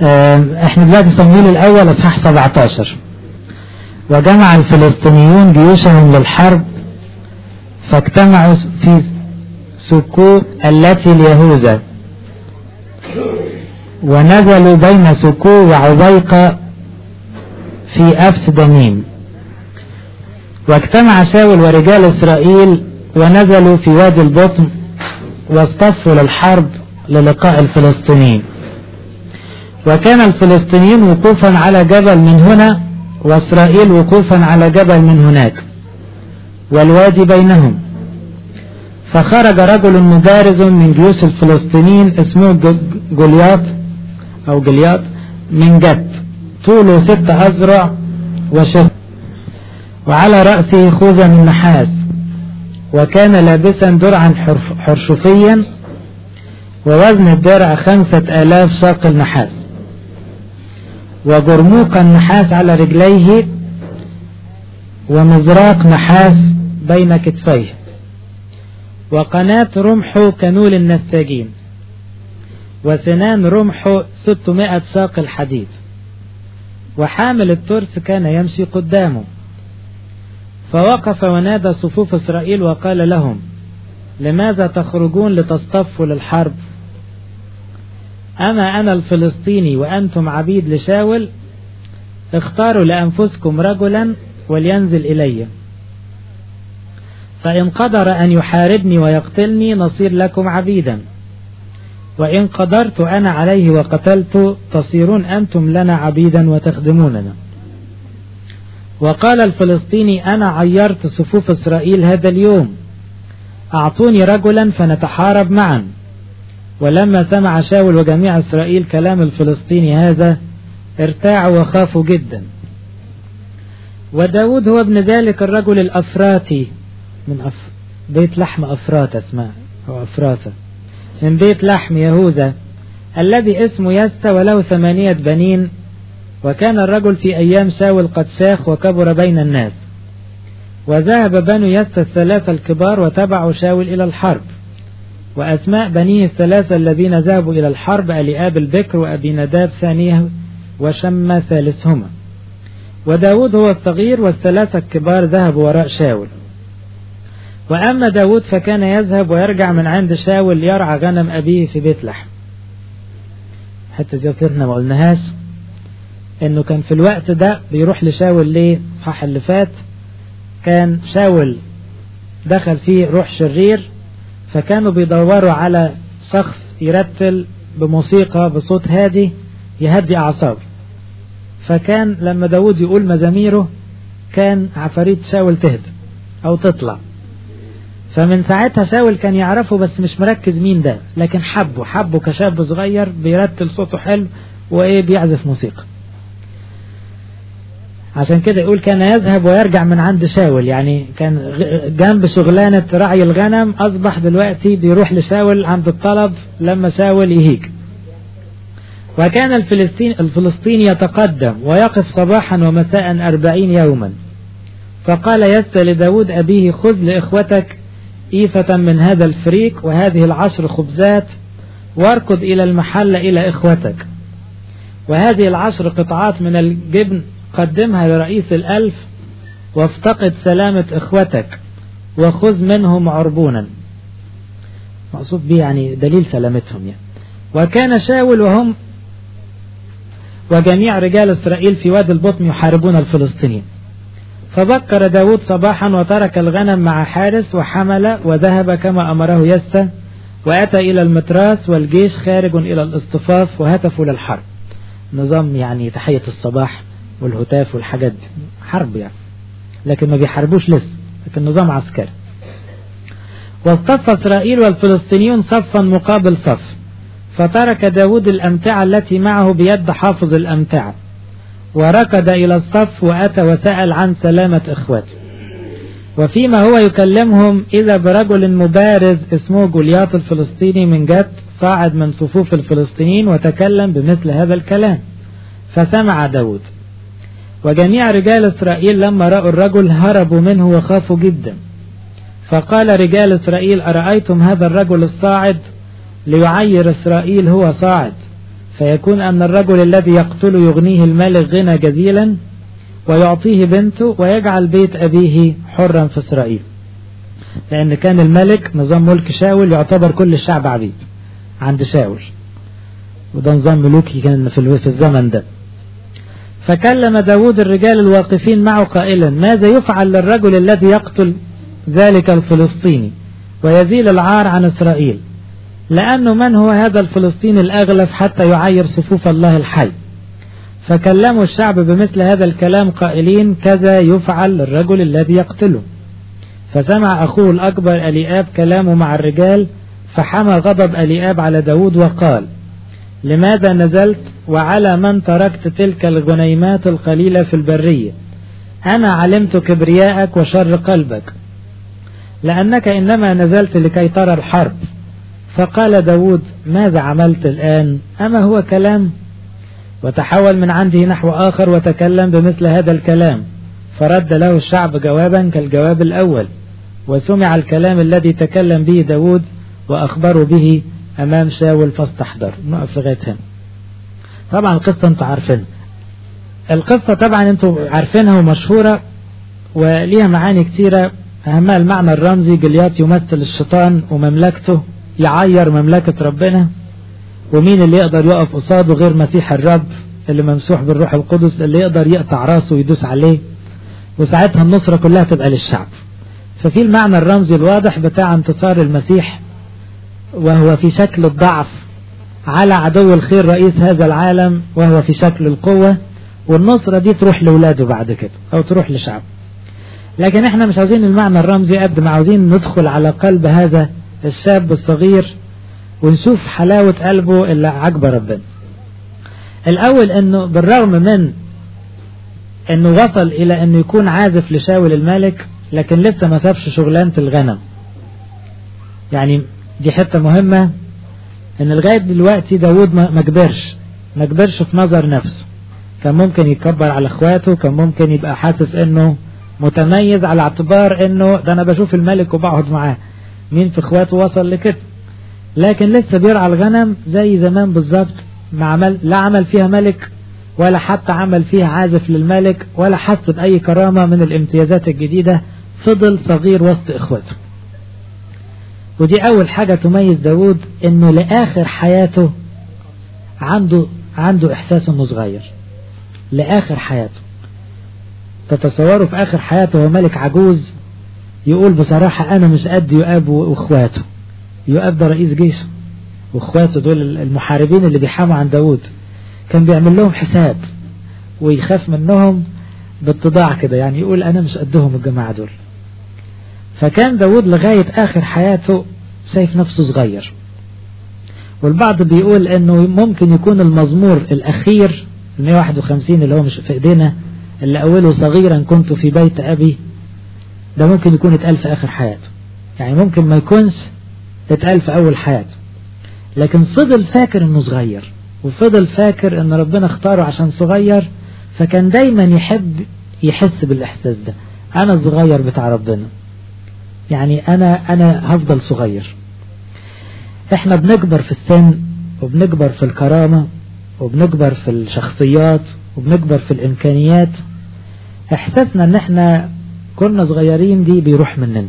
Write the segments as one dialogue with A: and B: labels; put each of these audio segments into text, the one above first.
A: احنا دلوقتي صمويل الاول اصحاح 17 وجمع الفلسطينيون جيوشهم للحرب فاجتمعوا في سكوت التي اليهوذا ونزلوا بين سكو وعبيقة في أفس دميم واجتمع شاول ورجال إسرائيل ونزلوا في وادي البطن واصطفوا للحرب للقاء الفلسطينيين وكان الفلسطينيين وقوفا على جبل من هنا وإسرائيل وقوفا على جبل من هناك والوادي بينهم فخرج رجل مبارز من جيوش الفلسطينيين اسمه جولياط أو جلياط من جد طوله ست أذرع وشف وعلى رأسه خوذة من نحاس وكان لابسا درعا حرشفيا ووزن الدرع خمسة آلاف شاقل نحاس وجرموق النحاس على رجليه ومزراق نحاس بين كتفيه وقناة رمحه كنول النساجين وسنان رمحه 600 ساق الحديد وحامل الترس كان يمشي قدامه فوقف ونادى صفوف إسرائيل وقال لهم لماذا تخرجون لتصطفوا للحرب أما أنا الفلسطيني وأنتم عبيد لشاول اختاروا لأنفسكم رجلا ولينزل إلي فإن قدر أن يحاربني ويقتلني نصير لكم عبيدا وإن قدرت أنا عليه وقتلت تصيرون أنتم لنا عبيدا وتخدموننا وقال الفلسطيني أنا عيرت صفوف إسرائيل هذا اليوم أعطوني رجلا فنتحارب معا ولما سمع شاول وجميع إسرائيل كلام الفلسطيني هذا ارتاعوا وخافوا جدا وداود هو ابن ذلك الرجل الأفراتي من أف... بيت لحم أفرات اسمه أو أفراتة من بيت لحم يهوذا الذي اسمه يسى وله ثمانية بنين وكان الرجل في أيام شاول قد شاخ وكبر بين الناس وذهب بنو يسى الثلاثة الكبار وتبعوا شاول إلى الحرب وأسماء بنيه الثلاثة الذين ذهبوا إلى الحرب أليآب البكر وأبي نداب ثانيه وشم ثالثهما وداود هو الصغير والثلاثة الكبار ذهبوا وراء شاول وأما داود فكان يذهب ويرجع من عند شاول يرعى غنم أبيه في بيت لحم حتى ذكرنا ما قلناهاش انه كان في الوقت ده بيروح لشاول ليه صح اللي فات كان شاول دخل فيه روح شرير فكانوا بيدوروا على شخص يرتل بموسيقى بصوت هادي يهدي أعصابه فكان لما داود يقول مزاميره كان عفاريت شاول تهدى أو تطلع فمن ساعتها شاول كان يعرفه بس مش مركز مين ده لكن حبه حبه كشاب صغير بيرتل صوته حلو وايه بيعزف موسيقى عشان كده يقول كان يذهب ويرجع من عند شاول يعني كان جنب شغلانة رعي الغنم أصبح دلوقتي بيروح لشاول عند الطلب لما شاول يهيج وكان الفلسطين الفلسطيني يتقدم ويقف صباحا ومساء أربعين يوما فقال يسى لداود أبيه خذ لإخوتك إيفة من هذا الفريق وهذه العشر خبزات واركض إلى المحل إلى إخوتك وهذه العشر قطعات من الجبن قدمها لرئيس الألف وافتقد سلامة إخوتك وخذ منهم عربونا مقصود به يعني دليل سلامتهم يعني وكان شاول وهم وجميع رجال إسرائيل في وادي البطن يحاربون الفلسطينيين فبكر داود صباحا وترك الغنم مع حارس وحمل وذهب كما أمره يسى وأتى إلى المتراس والجيش خارج إلى الاصطفاف وهتفوا للحرب نظام يعني تحية الصباح والهتاف والحاجات دي حرب يعني لكن ما بيحاربوش لسه لكن نظام عسكري واصطف إسرائيل والفلسطينيون صفا مقابل صف فترك داود الأمتعة التي معه بيد حافظ الأمتعة وركض إلى الصف وأتى وسأل عن سلامة إخوته وفيما هو يكلمهم إذا برجل مبارز اسمه جولياط الفلسطيني من جد صاعد من صفوف الفلسطينيين وتكلم بمثل هذا الكلام فسمع داود وجميع رجال إسرائيل لما رأوا الرجل هربوا منه وخافوا جدا فقال رجال إسرائيل أرأيتم هذا الرجل الصاعد ليعير إسرائيل هو صاعد فيكون أن الرجل الذي يقتل يغنيه الملك غنى جزيلا ويعطيه بنته ويجعل بيت أبيه حرا في إسرائيل لأن كان الملك نظام ملك شاول يعتبر كل الشعب عبيد عند شاول وده نظام ملوكي كان في الزمن ده فكلم داود الرجال الواقفين معه قائلا ماذا يفعل للرجل الذي يقتل ذلك الفلسطيني ويزيل العار عن إسرائيل لأنه من هو هذا الفلسطيني الأغلب حتى يعير صفوف الله الحي فكلموا الشعب بمثل هذا الكلام قائلين كذا يفعل للرجل الذي يقتله فسمع أخوه الأكبر أليآب كلامه مع الرجال فحمى غضب أليآب على داود وقال لماذا نزلت وعلى من تركت تلك الغنيمات القليلة في البرية أنا علمت كبرياءك وشر قلبك لأنك إنما نزلت لكي ترى الحرب فقال داود ماذا عملت الآن أما هو كلام وتحول من عنده نحو آخر وتكلم بمثل هذا الكلام فرد له الشعب جوابا كالجواب الأول وسمع الكلام الذي تكلم به داود وأخبروا به أمام شاول فاستحضر نقف لغاية هنا طبعا القصة انتوا عارفين القصة طبعا انتوا عارفينها ومشهورة وليها معاني كتيرة أهمها المعنى الرمزي جليات يمثل الشيطان ومملكته يعير مملكة ربنا ومين اللي يقدر يقف قصاده غير مسيح الرب اللي ممسوح بالروح القدس اللي يقدر يقطع راسه ويدوس عليه وساعتها النصرة كلها تبقى للشعب ففي المعنى الرمزي الواضح بتاع انتصار المسيح وهو في شكل الضعف على عدو الخير رئيس هذا العالم وهو في شكل القوة والنصرة دي تروح لولاده بعد كده او تروح لشعب لكن احنا مش عاوزين المعنى الرمزي قد ما عاوزين ندخل على قلب هذا الشاب الصغير ونشوف حلاوة قلبه اللي عجب ربنا الاول انه بالرغم من انه وصل الى انه يكون عازف لشاول الملك لكن لسه ما سابش شغلانة الغنم يعني دي حتة مهمة ان لغاية دلوقتي داود ما كبرش ما كبرش في نظر نفسه كان ممكن يتكبر على اخواته كان ممكن يبقى حاسس انه متميز على اعتبار انه ده انا بشوف الملك وبقعد معاه مين في اخواته وصل لكده لكن لسه بيرعى الغنم زي زمان بالظبط ما عمل لا عمل فيها ملك ولا حتى عمل فيها عازف للملك ولا حس بأي كرامة من الامتيازات الجديدة فضل صغير وسط اخواته ودي اول حاجة تميز داود انه لاخر حياته عنده عنده احساس انه صغير لاخر حياته تتصوروا في اخر حياته هو ملك عجوز يقول بصراحة انا مش قد يؤاب واخواته يؤاب ده رئيس جيشه واخواته دول المحاربين اللي بيحاموا عن داود كان بيعمل لهم حساب ويخاف منهم باتضاع كده يعني يقول انا مش قدهم الجماعة دول فكان داود لغاية آخر حياته شايف نفسه صغير والبعض بيقول انه ممكن يكون المزمور الاخير 151 اللي هو مش في ايدينا اللي اوله صغيرا كنت في بيت ابي ده ممكن يكون اتقال في اخر حياته يعني ممكن ما يكونش اتقال في اول حياته لكن فضل فاكر انه صغير وفضل فاكر ان ربنا اختاره عشان صغير فكان دايما يحب يحس بالاحساس ده انا الصغير بتاع ربنا يعني انا انا هفضل صغير احنا بنكبر في السن وبنكبر في الكرامة وبنكبر في الشخصيات وبنكبر في الامكانيات احساسنا ان احنا كنا صغيرين دي بيروح مننا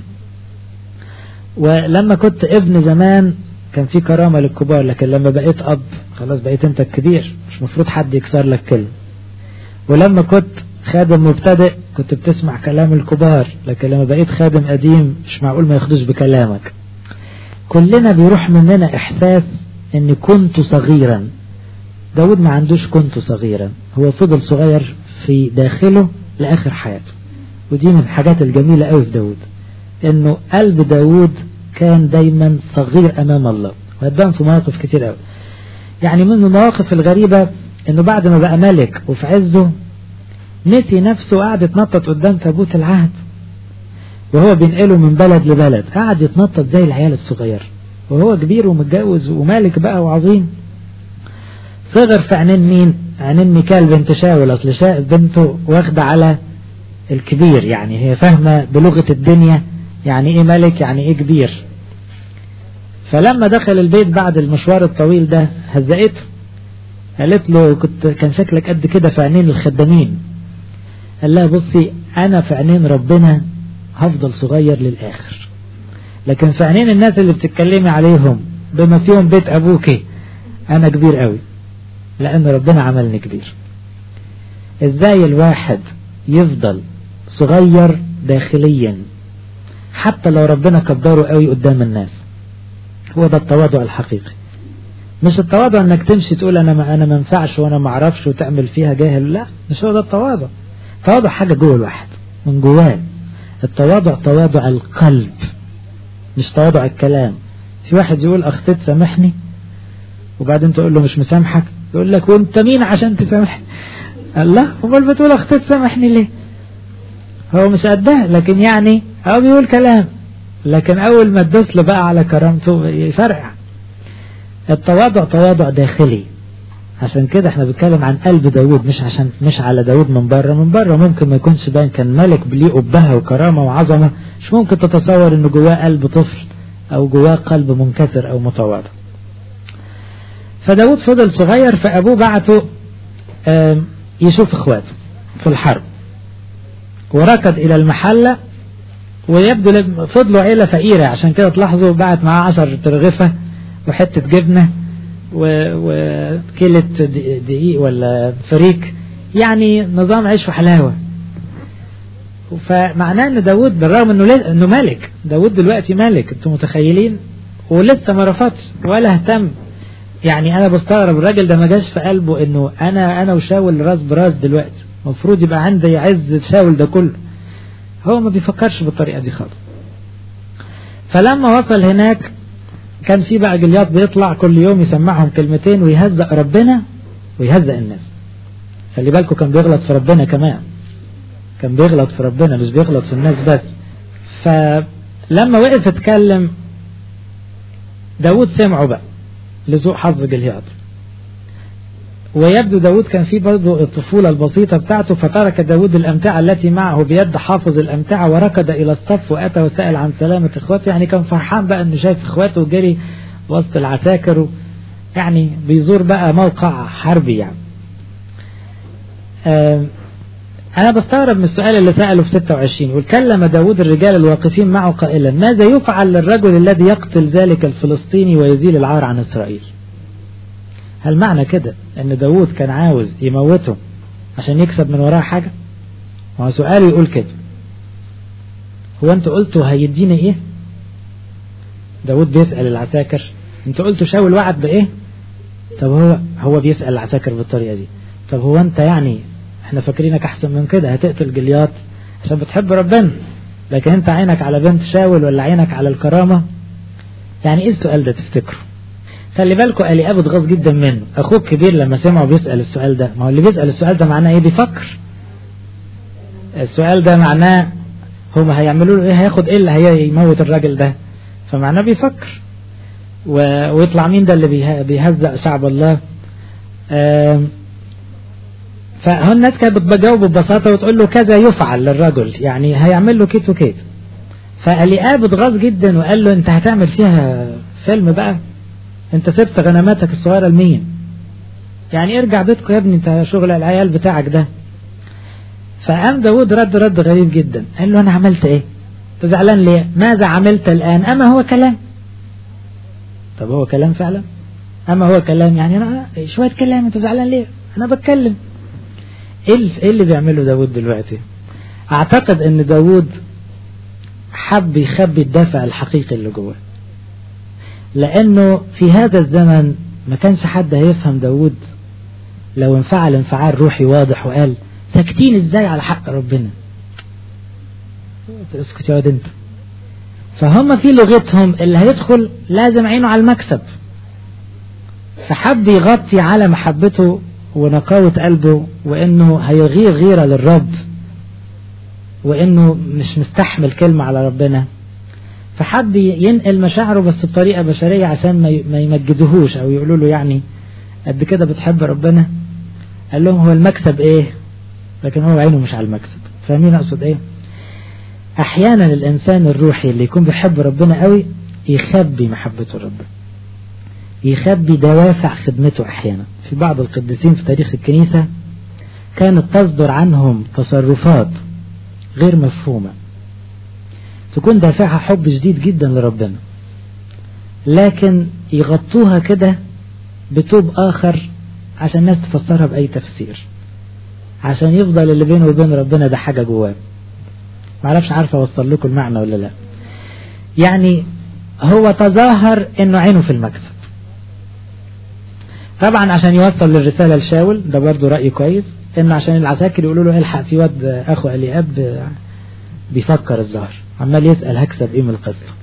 A: ولما كنت ابن زمان كان في كرامة للكبار لكن لما بقيت اب خلاص بقيت انت الكبير مش مفروض حد يكسر لك كلمة ولما كنت خادم مبتدئ كنت بتسمع كلام الكبار لكن لما بقيت خادم قديم مش معقول ما ياخدوش بكلامك كلنا بيروح مننا احساس ان كنت صغيرا داود ما عندوش كنت صغيرا هو فضل صغير في داخله لاخر حياته ودي من الحاجات الجميلة قوي في داود انه قلب داود كان دايما صغير امام الله وهدام في مواقف كتير قوي يعني من المواقف الغريبة انه بعد ما بقى ملك وفي عزه نسي نفسه قعد يتنطط قدام تابوت العهد وهو بينقله من بلد لبلد قعد يتنطط زي العيال الصغير وهو كبير ومتجوز ومالك بقى وعظيم صغر في عينين مين عينين ميكال بنت شاول اصل شاء بنته واخدة على الكبير يعني هي فاهمة بلغة الدنيا يعني ايه ملك يعني ايه كبير فلما دخل البيت بعد المشوار الطويل ده هزقته قالت له كنت كان شكلك قد كده في عينين الخدامين قال لها بصي انا في عينين ربنا هفضل صغير للاخر لكن في عينين الناس اللي بتتكلمي عليهم بما فيهم بيت ابوكي انا كبير قوي لان ربنا عملني كبير ازاي الواحد يفضل صغير داخليا حتى لو ربنا كبره قوي قدام الناس هو ده التواضع الحقيقي مش التواضع انك تمشي تقول انا ما انا ما ينفعش وانا ما اعرفش وتعمل فيها جاهل لا مش هو ده التواضع التواضع حاجه جوه الواحد من جواه التواضع تواضع القلب مش تواضع الكلام في واحد يقول اخطيت سامحني وبعدين تقول له مش مسامحك يقول لك وانت مين عشان تسامحني الله امال بتقول اخطيت سامحني ليه هو مش قدها لكن يعني هو بيقول كلام لكن اول ما تدوس له بقى على كرامته يفرقع التواضع تواضع داخلي عشان كده احنا بنتكلم عن قلب داود مش عشان مش على داود من بره من بره ممكن ما يكونش باين كان ملك ليه أبهة وكرامة وعظمة مش ممكن تتصور انه جواه قلب طفل او جواه قلب منكسر او متواضع فداود فضل صغير فابوه بعته يشوف اخواته في الحرب وركض الى المحلة ويبدو فضلوا عيلة فقيرة عشان كده تلاحظوا بعت معاه عشر ترغفة وحتة جبنة وكيلة دقيق ولا فريك يعني نظام عيش وحلاوة فمعناه ان داود بالرغم انه انه ملك داود دلوقتي ملك انتم متخيلين ولسه ما رفضش ولا اهتم يعني انا بستغرب الراجل ده ما جاش في قلبه انه انا انا وشاول راس براس دلوقتي المفروض يبقى عندي عز شاول ده كله هو ما بيفكرش بالطريقه دي خالص فلما وصل هناك كان في بقى جليات بيطلع كل يوم يسمعهم كلمتين ويهزأ ربنا ويهزأ الناس خلي بالكم كان بيغلط في ربنا كمان كان بيغلط في ربنا مش بيغلط في الناس بس فلما وقف اتكلم داود سمعه بقى لذوق حظ جليات ويبدو داود كان فيه برضه الطفولة البسيطة بتاعته فترك داود الأمتعة التي معه بيد حافظ الأمتعة وركض إلى الصف وأتى وسأل عن سلامة إخواته يعني كان فرحان بقى إنه شايف إخواته وجري وسط العساكر يعني بيزور بقى موقع حربي يعني آه أنا بستغرب من السؤال اللي سأله في 26 وكلم داود الرجال الواقفين معه قائلا ماذا يفعل للرجل الذي يقتل ذلك الفلسطيني ويزيل العار عن إسرائيل هل معنى كده ان داود كان عاوز يموته عشان يكسب من وراه حاجة ما هو سؤالي يقول كده هو انت قلتوا هيديني ايه داود بيسأل العساكر انت قلتوا شاول وعد بايه طب هو هو بيسأل العساكر بالطريقة دي طب هو انت يعني احنا فاكرينك احسن من كده هتقتل جليات عشان بتحب ربنا لكن انت عينك على بنت شاول ولا عينك على الكرامة يعني ايه السؤال ده تفتكره خلي بالكم الياب اتغاظ جدا منه اخوه الكبير لما سمعه بيسأل السؤال ده ما هو اللي بيسأل السؤال ده معناه ايه بيفكر السؤال ده معناه هم هيعملوا له ايه هياخد ايه اللي هيموت الراجل ده فمعناه بيفكر و... ويطلع مين ده اللي بيه... بيهزأ شعب الله فهو الناس كانت بتجاوب ببساطة وتقول له كذا يفعل للرجل يعني هيعمل له كيت وكيت فالياب اتغاظ جدا وقال له انت هتعمل فيها فيلم بقى انت سبت غنماتك الصغيرة لمين يعني ارجع بيتكم يا ابني انت شغل العيال بتاعك ده فقام داود رد رد غريب جدا قال له انا عملت ايه انت زعلان ليه ماذا عملت الان اما هو كلام طب هو كلام فعلا اما هو كلام يعني انا شوية كلام انت زعلان ليه انا بتكلم ايه اللي بيعمله داود دلوقتي اعتقد ان داود حب يخبي الدافع الحقيقي اللي جواه لأنه في هذا الزمن ما كانش حد هيفهم داود لو انفعل انفعال روحي واضح وقال ساكتين ازاي على حق ربنا اسكت يا واد انت فهم في لغتهم اللي هيدخل لازم عينه على المكسب فحب يغطي على محبته ونقاوة قلبه وانه هيغير غيرة للرب وانه مش مستحمل كلمة على ربنا فحب ينقل مشاعره بس بطريقة بشرية عشان ما يمجدهوش او يقولوا له يعني قد كده بتحب ربنا قال لهم هو المكسب ايه لكن هو عينه مش على المكسب فاهمين اقصد ايه احيانا الانسان الروحي اللي يكون بيحب ربنا قوي يخبي محبته لربنا يخبي دوافع خدمته أحيانا في بعض القديسين في تاريخ الكنيسة كانت تصدر عنهم تصرفات غير مفهومة تكون دافعها حب شديد جدا لربنا لكن يغطوها كده بتوب آخر عشان الناس تفسرها بأي تفسير عشان يفضل اللي بينه وبين ربنا ده حاجة جواه معرفش عارف أوصل لكم المعنى ولا لا يعني هو تظاهر انه عينه في المكتب طبعا عشان يوصل للرسالة لشاول ده برضه رأي كويس انه عشان العساكر يقولوا له الحق في واد اخو الياب بيفكر الظهر عمال يسأل هكسب ايه من القصة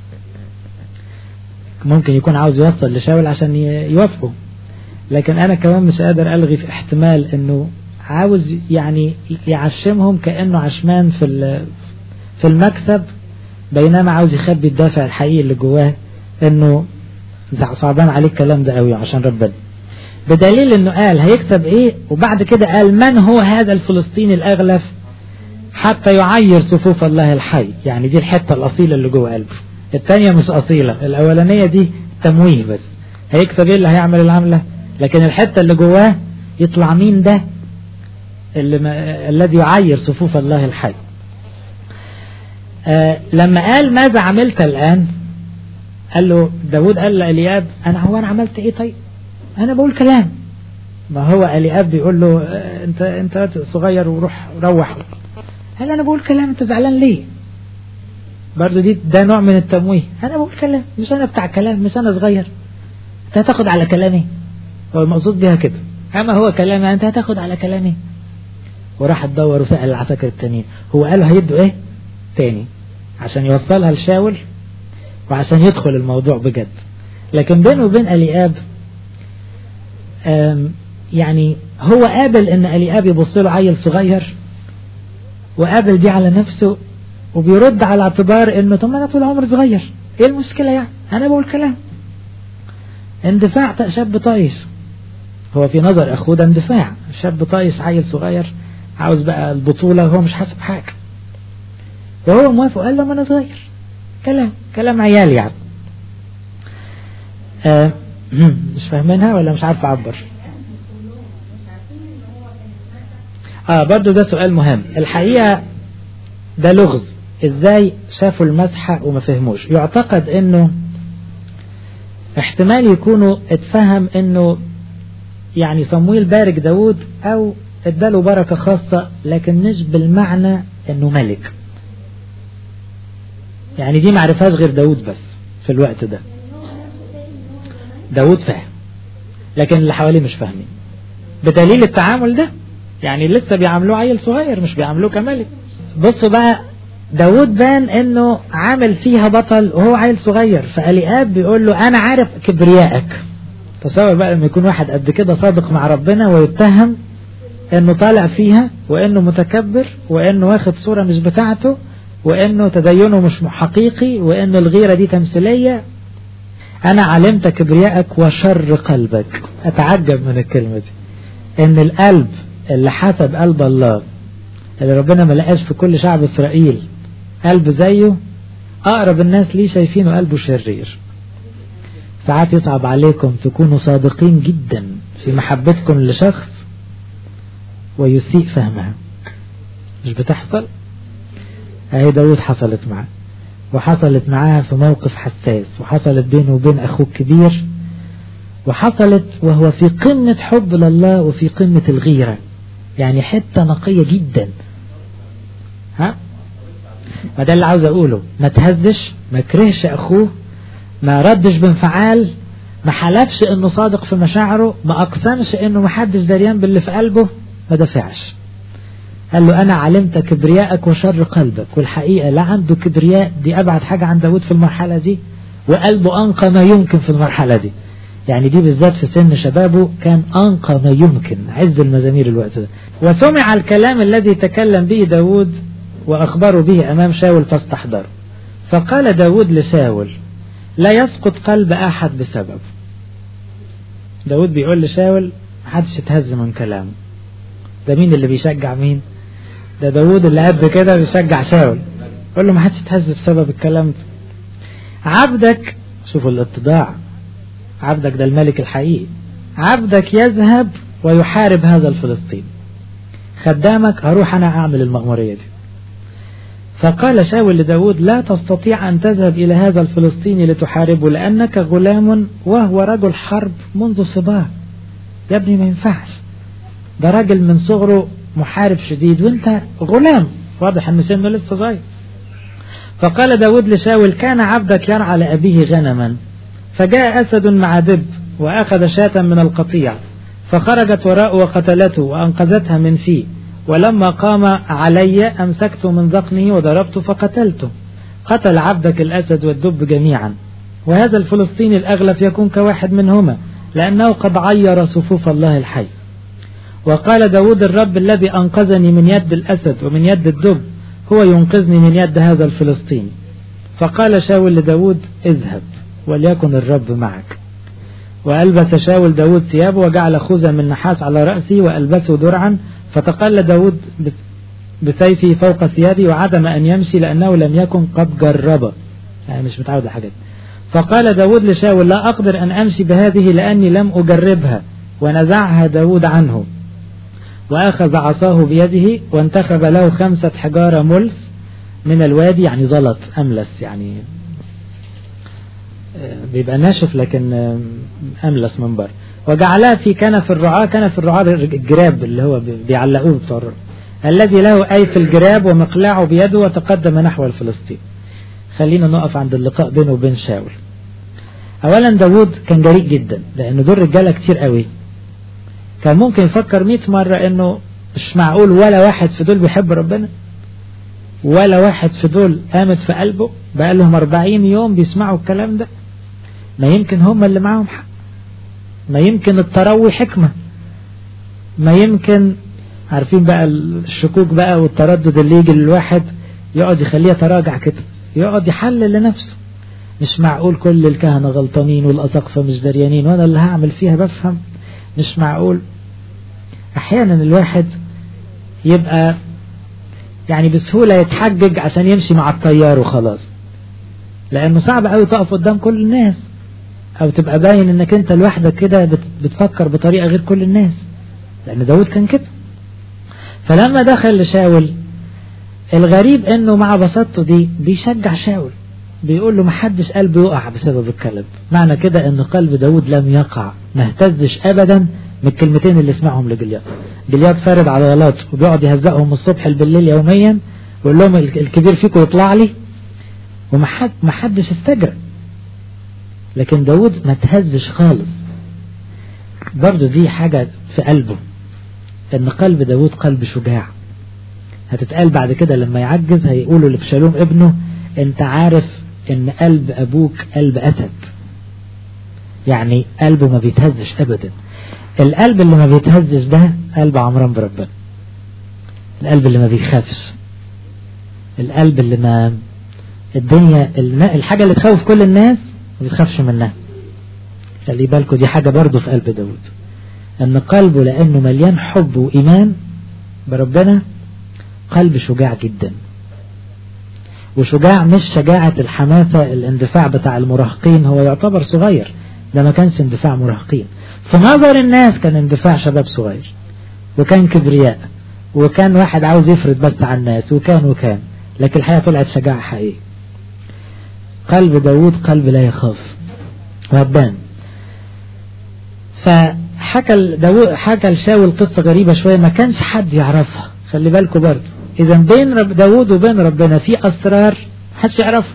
A: ممكن يكون عاوز يوصل لشاول عشان يوافقه لكن انا كمان مش قادر الغي في احتمال انه عاوز يعني يعشمهم كأنه عشمان في في المكسب بينما عاوز يخبي الدافع الحقيقي اللي جواه انه صعبان عليه الكلام ده قوي عشان ربنا بدليل انه قال هيكسب ايه وبعد كده قال من هو هذا الفلسطيني الاغلف حتى يعير صفوف الله الحي يعني دي الحتة الاصيلة اللي جوه قلبه الثانية مش اصيلة الاولانية دي تمويه بس هيكسب ايه اللي هيعمل العملة لكن الحتة اللي جواه يطلع مين ده اللي ما الذي يعير صفوف الله الحي آه لما قال ماذا عملت الآن قال له داود قال لألياب أنا هو أنا عملت إيه طيب أنا بقول كلام ما هو ألياب بيقول له آه أنت أنت صغير وروح روح قال أنا بقول كلام أنت زعلان ليه برضه دي ده نوع من التمويه أنا بقول كلام مش أنا بتاع كلام مش أنا صغير أنت هتاخد على كلامي هو المقصود بيها كده أما هو كلامي أنت هتاخد على كلامي وراح تدور وسأل العساكر التانيين هو قال هيدوا ايه تاني عشان يوصلها لشاول وعشان يدخل الموضوع بجد لكن بينه وبين الياب يعني هو قابل ان الياب يبص له عيل صغير وقابل دي على نفسه وبيرد على اعتبار انه طب ما انا طول عمري صغير ايه المشكله يعني انا بقول كلام اندفاع شاب طايش هو في نظر اخوه ده اندفاع شاب طايش عيل صغير عاوز بقى البطولة وهو مش حاسب حاجة وهو موافق قال له ما انا صغير كلام كلام عيال يعني آه مش فاهمينها ولا مش عارف اعبر اه برضو ده سؤال مهم الحقيقة ده لغز ازاي شافوا المسحة وما فهموش يعتقد انه احتمال يكونوا اتفهم انه يعني صمويل بارك داود او اداله بركة خاصة لكن مش بالمعنى انه ملك يعني دي معرفهاش غير داود بس في الوقت ده داود فاهم لكن اللي حواليه مش فاهمين بدليل التعامل ده يعني لسه بيعاملوه عيل صغير مش بيعاملوه كملك بصوا بقى داود بان انه عامل فيها بطل وهو عيل صغير فالياب بيقول له انا عارف كبريائك تصور بقى لما يكون واحد قد كده صادق مع ربنا ويتهم انه طالع فيها وانه متكبر وانه واخد صورة مش بتاعته وانه تدينه مش حقيقي وانه الغيرة دي تمثيلية انا علمت كبريائك وشر قلبك اتعجب من الكلمة دي ان القلب اللي حسب قلب الله اللي ربنا ما لقاش في كل شعب اسرائيل قلب زيه اقرب الناس ليه شايفينه قلبه شرير ساعات يصعب عليكم تكونوا صادقين جدا في محبتكم لشخص ويسيء فهمها مش بتحصل اهي داود حصلت معاه وحصلت معاه في موقف حساس وحصلت بينه وبين اخوه الكبير وحصلت وهو في قمة حب لله وفي قمة الغيرة يعني حتة نقية جدا ها ما ده اللي عاوز اقوله ما تهزش ما كرهش اخوه ما ردش بانفعال ما حلفش انه صادق في مشاعره ما اقسمش انه محدش دريان باللي في قلبه ما دفعش قال له انا علمت كبريائك وشر قلبك والحقيقة لا عنده كبرياء دي ابعد حاجة عن داود في المرحلة دي وقلبه انقى ما يمكن في المرحلة دي يعني دي بالذات في سن شبابه كان أنقى ما يمكن عز المزامير الوقت ده وسمع الكلام الذي تكلم به داود وأخبروا به أمام شاول فاستحضر فقال داود لشاول لا يسقط قلب أحد بسبب داود بيقول لشاول محدش يتهز من كلامه ده مين اللي بيشجع مين ده داود اللي قد كده بيشجع شاول قول له محدش يتهز بسبب الكلام ده عبدك شوفوا الاتضاع عبدك ده الملك الحقيقي عبدك يذهب ويحارب هذا الفلسطيني خدامك هروح أنا أعمل المأمورية دي فقال شاول لداود لا تستطيع أن تذهب إلى هذا الفلسطيني لتحاربه لأنك غلام وهو رجل حرب منذ صباه يا ابني ما ينفعش ده راجل من صغره محارب شديد وانت غلام واضح ان سنه لسه صغير فقال داود لشاول كان عبدك يرعى لأبيه غنما فجاء أسد مع دب وأخذ شاة من القطيع فخرجت وراءه وقتلته وأنقذتها من فيه ولما قام علي أمسكت من ذقنه وضربته فقتلته قتل عبدك الأسد والدب جميعا وهذا الفلسطيني الأغلف يكون كواحد منهما لأنه قد عير صفوف الله الحي وقال داود الرب الذي أنقذني من يد الأسد ومن يد الدب هو ينقذني من يد هذا الفلسطيني فقال شاول لداود اذهب وليكن الرب معك وألبس شاول داود ثيابه وجعل خوذة من نحاس على رأسه وألبسه درعا فتقل داود بسيفه فوق ثيابه وعدم أن يمشي لأنه لم يكن قد جرب يعني مش متعود حاجات فقال داود لشاول لا أقدر أن أمشي بهذه لأني لم أجربها ونزعها داود عنه وأخذ عصاه بيده وانتخب له خمسة حجارة ملس من الوادي يعني زلط أملس يعني بيبقى ناشف لكن أملس من بره وجعلها في كنف الرعاة كنف الرعاة الجراب اللي هو بيعلقوه بتوع الذي له أيف الجراب ومقلاعه بيده وتقدم نحو الفلسطين خلينا نقف عند اللقاء بينه وبين شاول أولا داود كان جريء جدا لأنه دول رجالة كتير قوي كان ممكن يفكر 100 مرة انه مش معقول ولا واحد في دول بيحب ربنا ولا واحد في دول قامت في قلبه بقى لهم 40 يوم بيسمعوا الكلام ده ما يمكن هم اللي معاهم حق ما يمكن التروي حكمة ما يمكن عارفين بقى الشكوك بقى والتردد اللي يجي للواحد يقعد يخليه يتراجع كده يقعد يحلل لنفسه مش معقول كل الكهنة غلطانين والأساقفة مش دريانين وانا اللي هعمل فيها بفهم مش معقول احيانا الواحد يبقى يعني بسهولة يتحجج عشان يمشي مع التيار وخلاص لانه صعب قوي تقف قدام كل الناس او تبقى باين انك انت لوحدك كده بتفكر بطريقة غير كل الناس لان داود كان كده فلما دخل لشاول الغريب انه مع بساطته دي بيشجع شاول بيقول له محدش قلبه يقع بسبب الكلام معنى كده ان قلب داود لم يقع ما اهتزش ابدا من الكلمتين اللي سمعهم لجلياد جلياد فارد عضلات وبيقعد يهزقهم من الصبح بالليل يوميا ويقول لهم الكبير فيكم يطلع لي ومحد محدش استجرى لكن داود ما تهزش خالص برضه دي حاجة في قلبه ان قلب داود قلب شجاع هتتقال بعد كده لما يعجز هيقولوا لبشالوم ابنه انت عارف ان قلب ابوك قلب اسد يعني قلبه ما بيتهزش ابدا القلب اللي ما بيتهزش ده قلب عمران بربنا القلب اللي ما بيخافش القلب اللي ما الدنيا الحاجة اللي تخوف كل الناس ما بيتخافش منها خلي بالكم دي حاجة برضه في قلب داود ان قلبه لانه مليان حب وايمان بربنا قلب شجاع جدا وشجاع مش شجاعة الحماسة الاندفاع بتاع المراهقين هو يعتبر صغير ده ما كانش اندفاع مراهقين في نظر الناس كان اندفاع شباب صغير وكان كبرياء وكان واحد عاوز يفرض بس على الناس وكان وكان لكن الحقيقة طلعت شجاعة حقيقية قلب داود قلب لا يخاف وهبان فحكى داود حكى لشاول قصة غريبة شوية ما كانش حد يعرفها خلي بالكم برضه إذا بين رب داود وبين ربنا في أسرار محدش يعرفها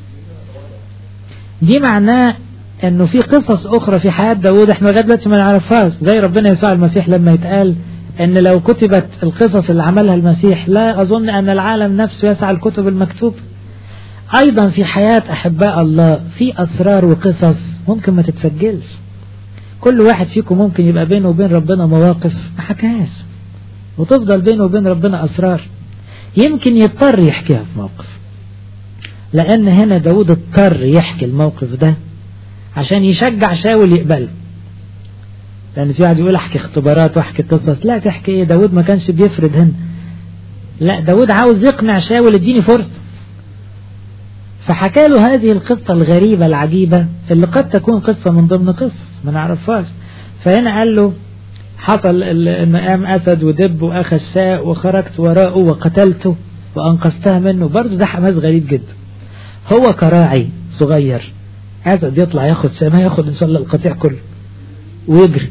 A: دي معناه انه في قصص اخرى في حياة داود احنا لغايه دلوقتي ما نعرفهاش زي ربنا يسوع المسيح لما يتقال ان لو كتبت القصص اللي عملها المسيح لا اظن ان العالم نفسه يسعى الكتب المكتوب ايضا في حياة احباء الله في اسرار وقصص ممكن ما تتسجلش كل واحد فيكم ممكن يبقى بينه وبين ربنا مواقف ما حكاهاش وتفضل بينه وبين ربنا اسرار يمكن يضطر يحكيها في موقف لان هنا داود اضطر يحكي الموقف ده عشان يشجع شاول يقبله لان في واحد يقول احكي اختبارات واحكي قصص لا تحكي ايه داود ما كانش بيفرد هنا لا داود عاوز يقنع شاول اديني فرصة فحكى له هذه القصة الغريبة العجيبة اللي قد تكون قصة من ضمن قصص ما نعرفهاش فهنا قال له حصل ان قام اسد ودب واخذ شاء وخرجت وراءه وقتلته وانقذتها منه برضه ده حماس غريب جدا هو كراعي صغير اسد يطلع ياخد شاء ما ياخد ان شاء الله القطيع كله ويجري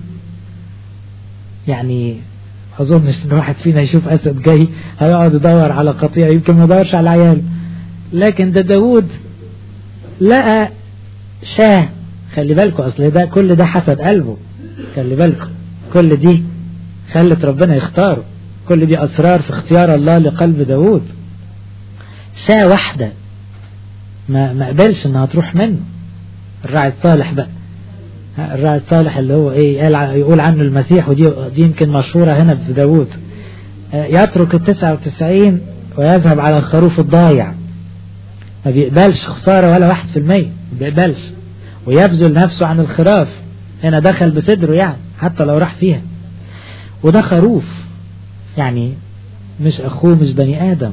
A: يعني اظنش ان واحد فينا يشوف اسد جاي هيقعد يدور على قطيع يمكن ما يدورش على عيال لكن ده داوود لقى شاه خلي بالكم اصل ده كل ده حسد قلبه خلي بالكم كل دي خلت ربنا يختاره كل دي اسرار في اختيار الله لقلب داوود شاه واحدة ما ما قبلش انها تروح منه الراعي الصالح بقى الراعي الصالح اللي هو ايه قال يقول عنه المسيح ودي دي يمكن مشهورة هنا في داوود يترك التسعة وتسعين ويذهب على الخروف الضايع ما بيقبلش خسارة ولا واحد في المية ما بيقبلش ويبذل نفسه عن الخراف هنا دخل بصدره يعني حتى لو راح فيها وده خروف يعني مش أخوه مش بني آدم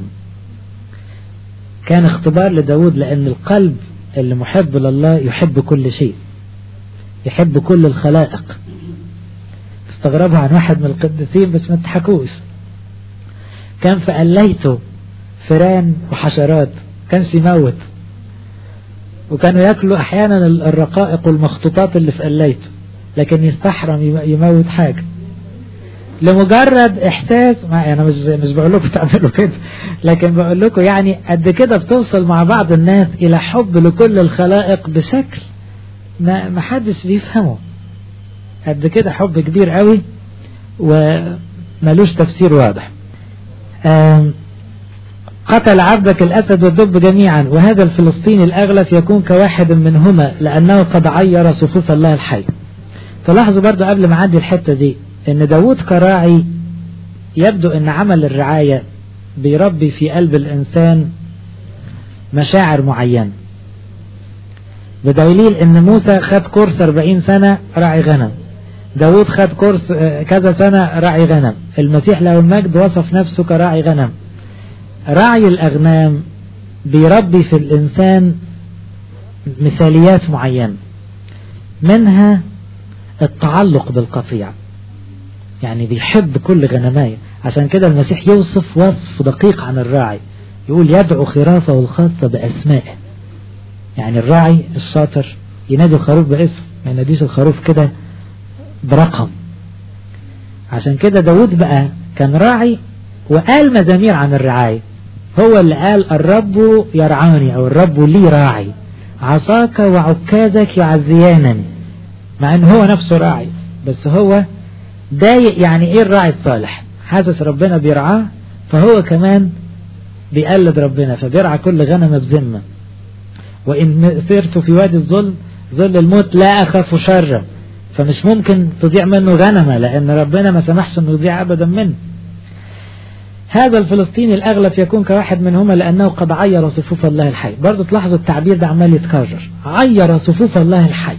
A: كان اختبار لداود لأن القلب اللي محب لله يحب كل شيء يحب كل الخلائق استغربوا عن واحد من القديسين بس ما تضحكوش كان في قليته فيران وحشرات كانش يموت وكانوا ياكلوا احيانا الرقائق والمخطوطات اللي في قليته لكن يستحرم يموت حاجة لمجرد احساس ما انا مش مش بقول لكم تعملوا كده لكن بقول لكم يعني قد كده بتوصل مع بعض الناس الى حب لكل الخلائق بشكل ما ما حدش بيفهمه قد كده حب كبير قوي وملوش تفسير واضح قتل عبدك الأسد والدب جميعا وهذا الفلسطيني الأغلف يكون كواحد منهما لأنه قد عير صفوف الله الحي تلاحظوا برضه قبل ما عدي الحتة دي ان داود كراعي يبدو ان عمل الرعاية بيربي في قلب الإنسان مشاعر معينة بدليل ان موسى خد كورس 40 سنة راعي غنم داود خد كورس كذا سنة راعي غنم المسيح له المجد وصف نفسه كراعي غنم رعي الأغنام بيربي في الإنسان مثاليات معينة منها التعلق بالقطيع يعني بيحب كل غنماية عشان كده المسيح يوصف وصف دقيق عن الراعي يقول يدعو خرافه الخاصة بأسمائه يعني الراعي الشاطر ينادي الخروف باسم ما يناديش الخروف كده برقم عشان كده داود بقى كان راعي وقال مزامير عن الرعاية هو اللي قال الرب يرعاني او الرب لي راعي عصاك وعكازك يعزيانني مع ان هو نفسه راعي بس هو ضايق يعني ايه الراعي الصالح حاسس ربنا بيرعاه فهو كمان بيقلد ربنا فبيرعى كل غنم بذمة وإن سرت في وادي الظلم ظل الموت لا أخاف شرا فمش ممكن تضيع منه غنمة لأن ربنا ما سمحش أنه يضيع أبدا منه هذا الفلسطيني الأغلب يكون كواحد منهما لأنه قد عير صفوف الله الحي برضو تلاحظوا التعبير ده عمال يتكرر عير صفوف الله الحي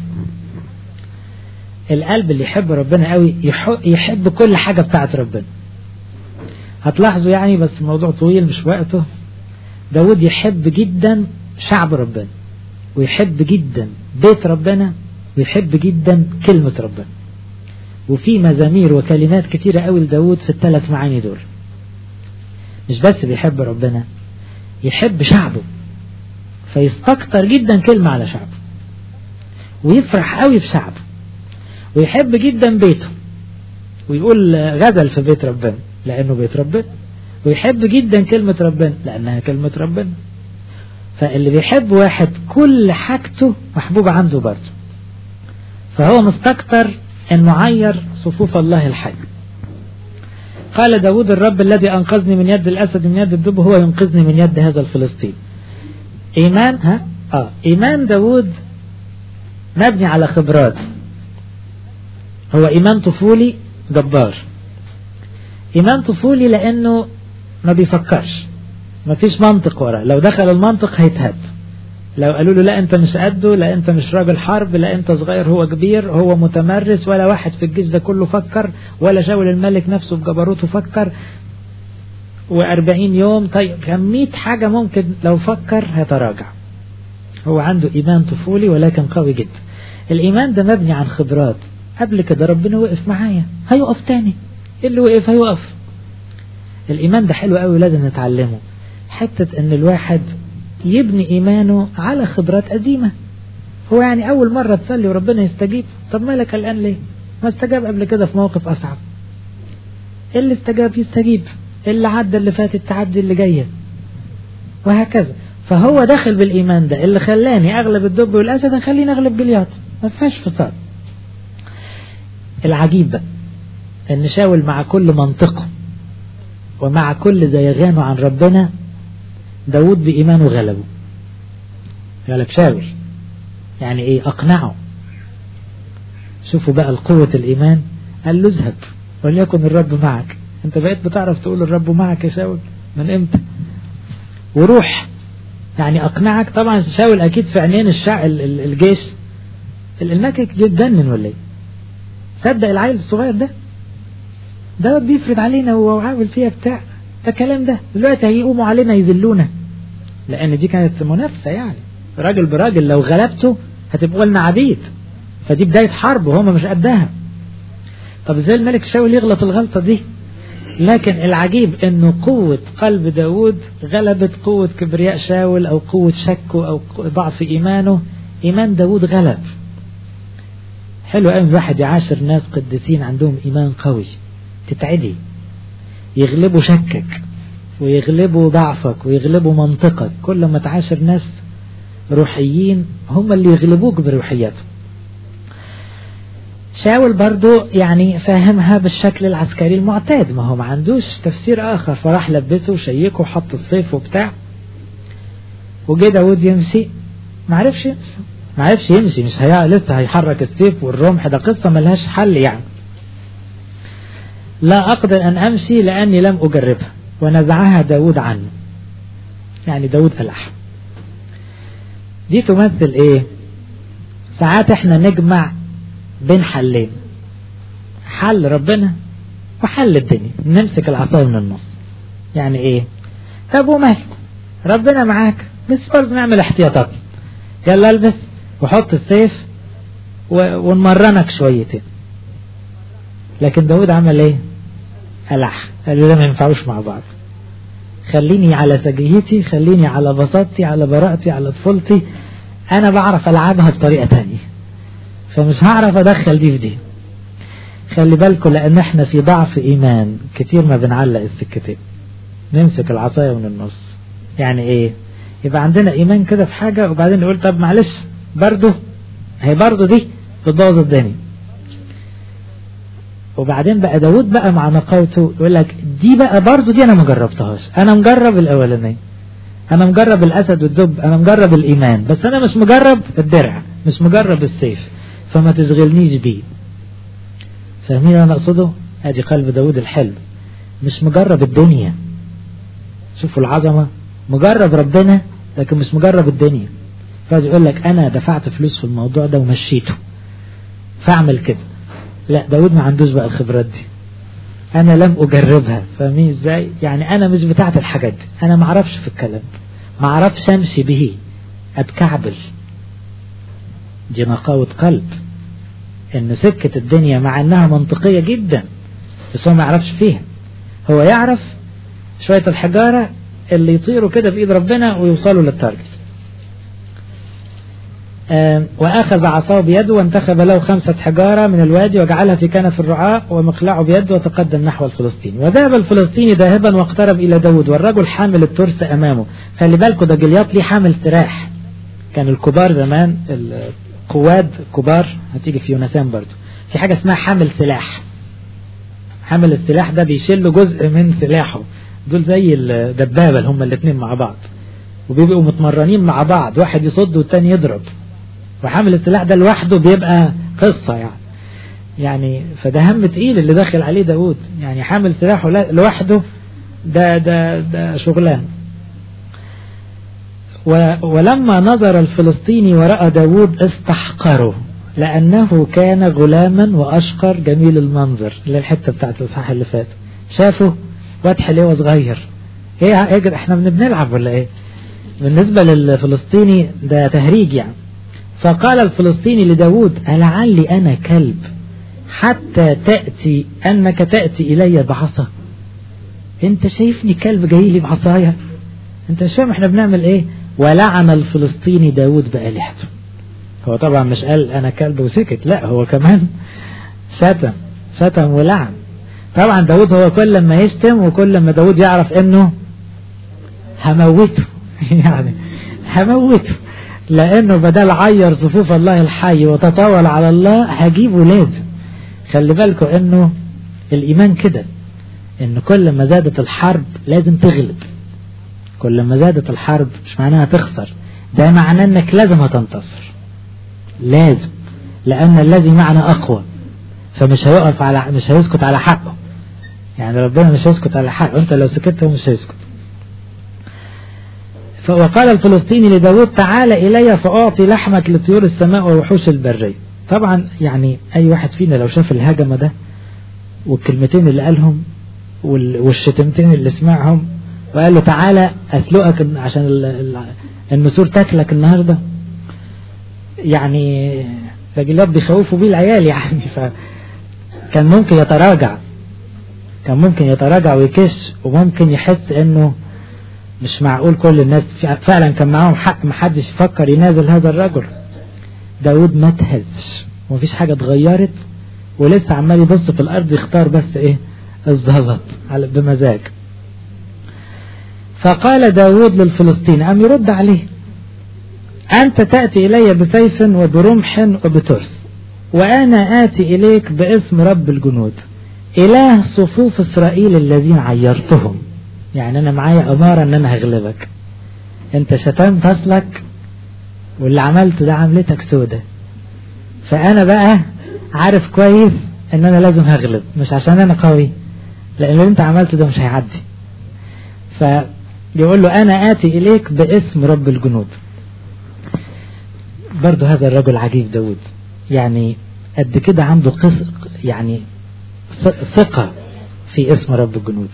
A: القلب اللي يحب ربنا قوي يحب كل حاجة بتاعت ربنا هتلاحظوا يعني بس الموضوع طويل مش وقته داود يحب جدا شعب ربنا ويحب جدا بيت ربنا ويحب جدا كلمة ربنا وفي مزامير وكلمات كتيرة قوي لداود في الثلاث معاني دول مش بس بيحب ربنا يحب شعبه فيستكتر جدا كلمة على شعبه ويفرح قوي بشعبه ويحب جدا بيته ويقول غزل في بيت ربنا لأنه بيت ربنا ويحب جدا كلمة ربنا لأنها كلمة ربنا فاللي بيحب واحد كل حاجته محبوبة عنده برضه فهو مستكتر انه عير صفوف الله الحي قال داود الرب الذي أنقذني من يد الأسد من يد الدب هو ينقذني من يد هذا الفلسطين إيمان ها آه إيمان داود مبني على خبرات هو إيمان طفولي جبار إيمان طفولي لأنه ما بيفكرش ما فيش منطق ورا لو دخل المنطق هيتهد لو قالوا له لا انت مش قده لا انت مش راجل حرب لا انت صغير هو كبير هو متمرس ولا واحد في الجيش ده كله فكر ولا شاول الملك نفسه بجبروته فكر وأربعين يوم طيب كان مئة حاجة ممكن لو فكر هيتراجع هو عنده إيمان طفولي ولكن قوي جدا الإيمان ده مبني عن خبرات قبل كده ربنا وقف معايا هيقف تاني اللي وقف هيقف الإيمان ده حلو قوي لازم نتعلمه حتة ان الواحد يبني إيمانه على خبرات قديمة هو يعني أول مرة تصلي وربنا يستجيب طب مالك الآن ليه ما استجاب قبل كده في موقف أصعب اللي استجاب يستجيب اللي عدى اللي فات التعدي اللي جاية وهكذا فهو داخل بالإيمان ده اللي خلاني أغلب الدب والأسد خليني أغلب جليات ما فيهاش فصال العجيب بقى ان شاول مع كل منطقه ومع كل زيغانه عن ربنا داود بإيمانه غلبه غلب شاول يعني ايه اقنعه شوفوا بقى القوة الإيمان قال له اذهب وليكن الرب معك انت بقيت بتعرف تقول الرب معك يا شاول من امتى وروح يعني اقنعك طبعا شاول اكيد في عينين الشع الجيش الملك جدا ولا ايه صدق العيل الصغير ده ده بيفرض علينا وعامل فيها بتاع ده كلام ده دلوقتي هيقوموا علينا يذلونا لان دي كانت منافسه يعني راجل براجل لو غلبته هتبقوا لنا عبيد فدي بدايه حرب وهم مش قدها طب ازاي الملك شاول يغلط الغلطه دي لكن العجيب انه قوة قلب داود غلبت قوة كبرياء شاول او قوة شكه او ضعف ايمانه ايمان داود غلب حلو قوي واحد يعاشر ناس قديسين عندهم ايمان قوي تتعدي يغلبوا شكك ويغلبوا ضعفك ويغلبوا منطقك كل ما تعاشر ناس روحيين هم اللي يغلبوك بروحياتهم شاول برضو يعني فاهمها بالشكل العسكري المعتاد ما هو ما عندوش تفسير آخر فراح لبسه وشيكه وحط الصيف وبتاع وجه داود يمشي ما عرفش يمشي ما عرفش يمشي مش هي لسه هيحرك السيف والرمح ده قصة ملهاش حل يعني لا أقدر أن أمشي لأني لم أجربها ونزعها داود عنه يعني داود ألح دي تمثل إيه ساعات احنا نجمع بين حلين حل ربنا وحل الدنيا نمسك العصاية من النص يعني ايه طب ومال ربنا معاك بس برضه نعمل احتياطات يلا البس وحط السيف ونمرنك شويتين لكن داود عمل ايه ألح قال له ده ما ينفعوش مع بعض خليني على سجيتي خليني على بساطتي على براءتي على طفولتي انا بعرف العبها بطريقة تانية فمش هعرف ادخل دي في دي خلي بالكم لان احنا في ضعف ايمان كتير ما بنعلق السكتين نمسك العصاية من النص يعني ايه يبقى عندنا ايمان كده في حاجة وبعدين نقول طب معلش برضه هي برضه دي بتبوظ الدنيا وبعدين بقى داود بقى مع نقاوته يقول لك دي بقى برضه دي انا ما جربتهاش انا مجرب الاولانيه انا مجرب الاسد والدب انا مجرب الايمان بس انا مش مجرب الدرع مش مجرب السيف فما تشغلنيش بيه فاهمين انا اقصده ادي قلب داود الحلو مش مجرب الدنيا شوفوا العظمه مجرب ربنا لكن مش مجرب الدنيا فيقول لك انا دفعت فلوس في الموضوع ده ومشيته فاعمل كده لا داود ما عندوش بقى الخبرات دي انا لم اجربها فاهمين ازاي يعني انا مش بتاعت الحاجات دي انا ما اعرفش في الكلام ما اعرفش امشي به اتكعبل دي نقاوة قلب ان سكة الدنيا مع انها منطقية جدا بس هو ما يعرفش فيها هو يعرف شوية الحجارة اللي يطيروا كده في ايد ربنا ويوصلوا للتارجت وأخذ عصاه بيده وانتخب له خمسة حجارة من الوادي وجعلها في كنف الرعاء ومقلعه بيده وتقدم نحو الفلسطيني وذهب الفلسطيني ذاهبا واقترب إلى داود والرجل حامل الترس أمامه خلي بالكوا ده جلياط ليه حامل سلاح كان الكبار زمان القواد كبار هتيجي في يونسان برضو في حاجة اسمها حامل سلاح حامل السلاح ده بيشيل له جزء من سلاحه دول زي الدبابة اللي هم الاثنين مع بعض وبيبقوا متمرنين مع بعض واحد يصد والتاني يضرب وحامل السلاح ده لوحده بيبقى قصة يعني يعني فده هم تقيل اللي داخل عليه داود يعني حامل سلاحه لوحده ده ده ده شغلان ولما نظر الفلسطيني ورأى داود استحقره لأنه كان غلاما وأشقر جميل المنظر اللي الحتة بتاعت الإصحاح اللي فات شافه واد حليوة صغير ايه ايه احنا بنلعب ولا ايه بالنسبة للفلسطيني ده تهريج يعني فقال الفلسطيني لداود ألعلي أنا كلب حتى تأتي أنك تأتي إلي بعصا انت شايفني كلب جاي لي بعصايا انت مش فاهم احنا بنعمل ايه ولعن الفلسطيني داود بآلهته هو طبعا مش قال انا كلب وسكت لا هو كمان شتم شتم ولعن طبعا داود هو كل ما يشتم وكل ما داود يعرف انه هموته يعني هموته لانه بدل عير صفوف الله الحي وتطاول على الله هجيب ولاد خلي بالكم انه الايمان كده ان كل ما زادت الحرب لازم تغلب كل ما زادت الحرب مش معناها تخسر ده معناه انك لازم هتنتصر لازم لان الذي معنا اقوى فمش هيقف على مش هيسكت على حقه يعني ربنا مش هيسكت على حقه انت لو سكت هو مش هيسكت وقال الفلسطيني لداود تعال إلي فأعطي لحمك لطيور السماء ووحوش البرية طبعا يعني أي واحد فينا لو شاف الهجمة ده والكلمتين اللي قالهم والشتمتين اللي سمعهم وقال له تعالى أسلقك عشان النسور تاكلك النهاردة يعني رجلات بيخوفوا بيه العيال يعني فكان ممكن يتراجع كان ممكن يتراجع ويكش وممكن يحس انه مش معقول كل الناس فعلا كان معاهم حق محدش يفكر ينازل هذا الرجل داود ما تهزش ومفيش حاجة اتغيرت ولسه عمال يبص في الارض يختار بس ايه الزلط على بمزاج فقال داود للفلسطين أم يرد عليه أنت تأتي إلي بسيف وبرمح وبترس وأنا آتي إليك باسم رب الجنود إله صفوف إسرائيل الذين عيرتهم يعني أنا معايا أمارة أن أنا هغلبك أنت شتمت أصلك واللي عملته ده عملتك سودة فأنا بقى عارف كويس أن أنا لازم هغلب مش عشان أنا قوي لأن اللي أنت عملته ده مش هيعدي فيقول له أنا آتي إليك باسم رب الجنود برضه هذا الرجل عجيب داود يعني قد كده عنده قص يعني ثقة في اسم رب الجنود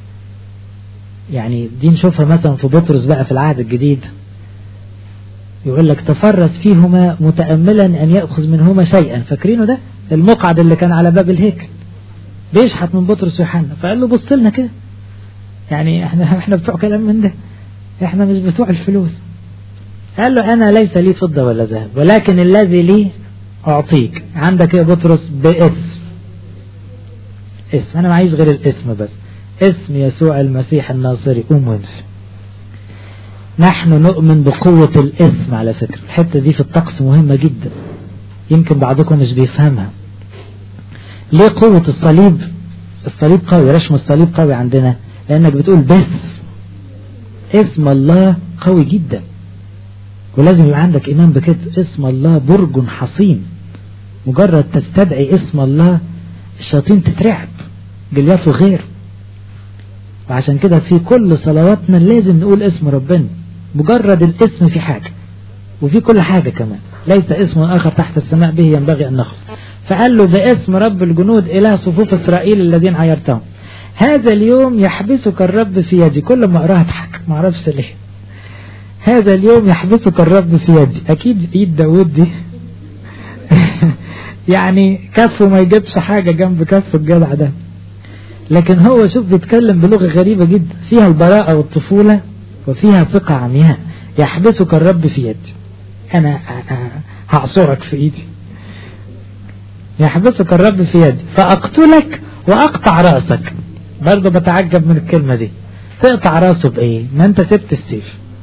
A: يعني دي نشوفها مثلا في بطرس بقى في العهد الجديد يقول لك تفرس فيهما متأملا أن يأخذ منهما شيئا فاكرينه ده المقعد اللي كان على باب الهيكل بيشحت من بطرس ويوحنا فقال له بص لنا كده يعني احنا احنا بتوع كلام من ده احنا مش بتوع الفلوس قال له انا ليس لي فضة ولا ذهب ولكن الذي لي اعطيك عندك يا بطرس باسم اسم انا معيش غير الاسم بس اسم يسوع المسيح الناصري قوم وامشي نحن نؤمن بقوة الاسم على فكرة الحتة دي في الطقس مهمة جدا يمكن بعضكم مش بيفهمها ليه قوة الصليب الصليب قوي رسم الصليب قوي عندنا لانك بتقول بس اسم الله قوي جدا ولازم يبقى عندك ايمان بكده اسم الله برج حصين مجرد تستدعي اسم الله الشياطين تترعب جليات وغير وعشان كده في كل صلواتنا لازم نقول اسم ربنا مجرد الاسم في حاجة وفي كل حاجة كمان ليس اسم آخر تحت السماء به ينبغي أن نخص فقال له باسم رب الجنود إله صفوف إسرائيل الذين عيرتهم هذا اليوم يحبسك الرب في يدي كل ما أقراها أضحك ما أعرفش ليه هذا اليوم يحبسك الرب في يدي أكيد إيد داود دي يعني كفه ما يجيبش حاجة جنب كف الجدع ده لكن هو شوف بيتكلم بلغة غريبة جدا فيها البراءة والطفولة وفيها ثقة عمياء يحبسك الرب في يدي أنا هعصرك في إيدي يحبسك الرب في يدي فأقتلك وأقطع رأسك برضه بتعجب من الكلمة دي تقطع راسه بإيه ما أنت سبت السيف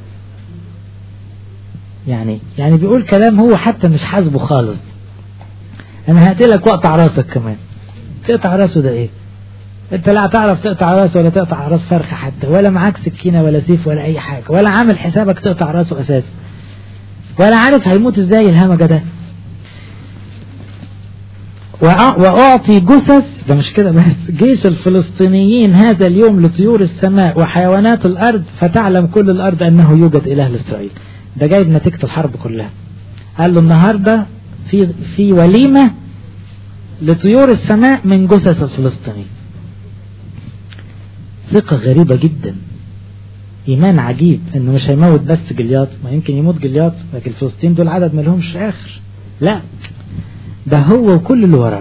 A: يعني يعني بيقول كلام هو حتى مش حاسبه خالص أنا هقتلك وأقطع راسك كمان تقطع راسه ده إيه انت لا تعرف تقطع راسه ولا تقطع راس فرخة حتى ولا معاك سكينة ولا سيف ولا اي حاجة ولا عامل حسابك تقطع راسه اساسا ولا عارف هيموت ازاي الهمجة ده وأعطي جثث ده مش كده بس جيش الفلسطينيين هذا اليوم لطيور السماء وحيوانات الأرض فتعلم كل الأرض أنه يوجد إله لإسرائيل ده جايب نتيجة الحرب كلها قال له النهاردة في في وليمة لطيور السماء من جثث الفلسطينيين ثقة غريبة جدا إيمان عجيب إنه مش هيموت بس جلياط ما يمكن يموت جلياط لكن الفلسطين دول عدد ما لهمش آخر لا ده هو وكل اللي وراه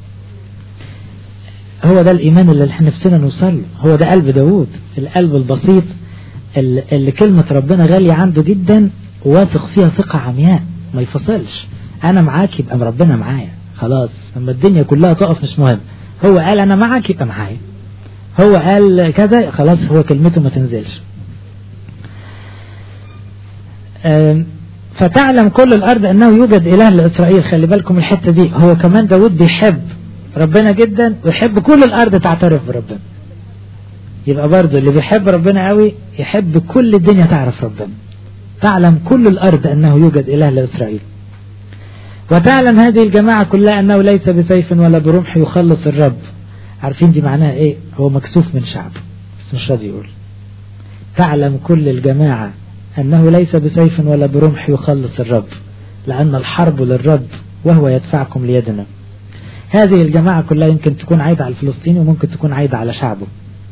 A: هو ده الإيمان اللي احنا نفسنا نوصل هو ده قلب داوود القلب البسيط اللي كلمة ربنا غالية عنده جدا واثق فيها ثقة عمياء ما يفصلش أنا معاك يبقى ربنا معايا خلاص لما الدنيا كلها تقف مش مهم هو قال أنا معاك يبقى معايا هو قال كذا خلاص هو كلمته ما تنزلش فتعلم كل الأرض أنه يوجد إله لإسرائيل خلي بالكم الحتة دي هو كمان داود بيحب ربنا جدا ويحب كل الأرض تعترف بربنا يبقى برضه اللي بيحب ربنا قوي يحب كل الدنيا تعرف ربنا تعلم كل الأرض أنه يوجد إله لإسرائيل وتعلم هذه الجماعة كلها أنه ليس بسيف ولا برمح يخلص الرب عارفين دي معناها إيه هو مكسوف من شعبه بس مش راضي يقول تعلم كل الجماعة أنه ليس بسيف ولا برمح يخلص الرب لأن الحرب للرب وهو يدفعكم ليدنا هذه الجماعة كلها يمكن تكون عايدة على الفلسطيني وممكن تكون عايدة على شعبه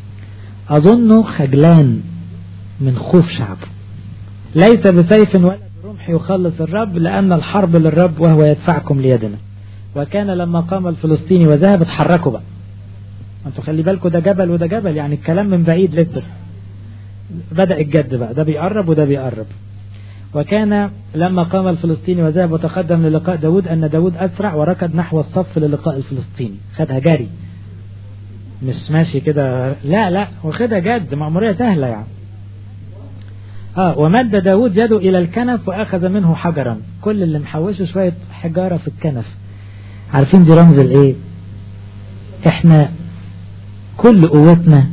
A: أظنه خجلان من خوف شعبه ليس بسيف ولا برمح يخلص الرب لأن الحرب للرب وهو يدفعكم ليدنا وكان لما قام الفلسطيني وذهب اتحركوا بقى انتوا خلي بالكم ده جبل وده جبل يعني الكلام من بعيد لسه بدأ الجد بقى ده بيقرب وده بيقرب وكان لما قام الفلسطيني وذهب وتقدم للقاء داود أن داود أسرع وركض نحو الصف للقاء الفلسطيني خدها جري مش ماشي كده لا لا واخدها جد مأمورية سهلة يعني اه ومد داود يده إلى الكنف وأخذ منه حجرا كل اللي محوشه شوية حجارة في الكنف عارفين دي رمز الايه احنا كل قوتنا